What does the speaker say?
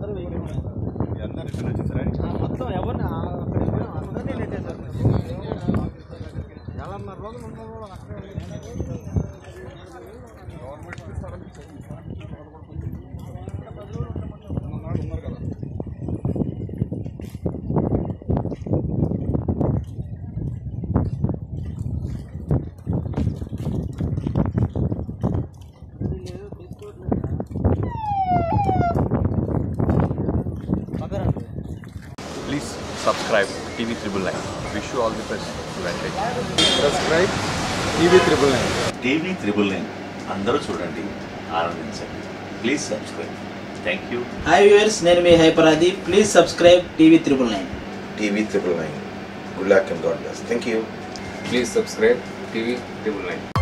అందరూ వెహికల్ అందరూ రిటర్న్ వచ్చేసారా మొత్తం ఎవరిని ఆ- అక్కడ ఎవరు అందరినీ నెట్టేశారు నెలన్నర రోజులు ఉన్న కూడా అక్కడే ఉన్నాడు ఉన్నారు కదా please subscribe TV triple nine wish you all the best Venkatesh subscribe TV triple nine TV triple nine అందరూ చూడండి ఆనందించండి please subscribe thank you hi viewers నేను మీ హైపరాది please subscribe TV triple nine TV triple nine. Good luck and God bless. Thank you. Please subscribe TV triple nine